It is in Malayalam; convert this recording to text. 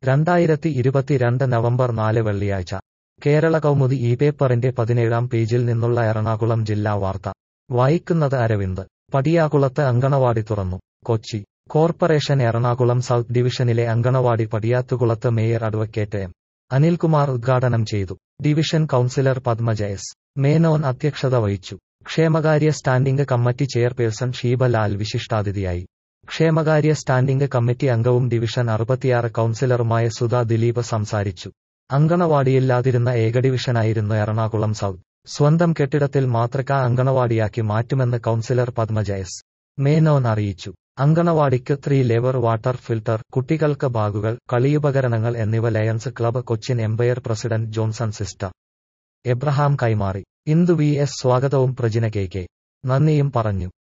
രണ്ടായിരത്തി ഇരുപത്തിരണ്ട് നവംബർ നാല് വെള്ളിയാഴ്ച കേരള കൗമുദി ഈ പേപ്പറിന്റെ പതിനേഴാം പേജിൽ നിന്നുള്ള എറണാകുളം ജില്ലാ വാർത്ത വായിക്കുന്നത് അരവിന്ദ് പടിയാകുളത്ത് അങ്കണവാടി തുറന്നു കൊച്ചി കോർപ്പറേഷൻ എറണാകുളം സൗത്ത് ഡിവിഷനിലെ അങ്കണവാടി പടിയാത്തുകുളത്ത് മേയർ അഡ്വക്കേറ്റ് എം അനിൽകുമാർ ഉദ്ഘാടനം ചെയ്തു division councillor Padmaja S Menon അധ്യക്ഷത വഹിച്ചു ക്ഷേമകാര്യ standing committee chairperson Sheeba Lal വിശിഷ്ടാതിഥിയായി ക്ഷേമകാര്യ സ്റ്റാൻഡിംഗ് കമ്മിറ്റി അംഗവും ഡിവിഷൻ അറുപത്തിയാറ് കൌൺസിലറുമായ സുധാ ദിലീപ് സംസാരിച്ചു അങ്കണവാടിയില്ലാതിരുന്ന ഏക ഡിവിഷനായിരുന്നു എറണാകുളം സൗത്ത് സ്വന്തം കെട്ടിടത്തിൽ മാതൃകാ അങ്കണവാടിയാക്കി മാറ്റുമെന്ന് കൌൺസിലർ പത്മജ എസ് മേനോൻ അറിയിച്ചു അങ്കണവാടിക്ക് ത്രീ ലെവർ വാട്ടർ ഫിൽട്ടർ കുട്ടികൾക്ക് ബാഗുകൾ കളിയുപകരണങ്ങൾ എന്നിവ Lions club Cochin empire president Johnson sister Abraham കൈമാറി ഇന്ദു വി എസ് സ്വാഗതവും പ്രജിന കെ കെ നന്ദിയും പറഞ്ഞു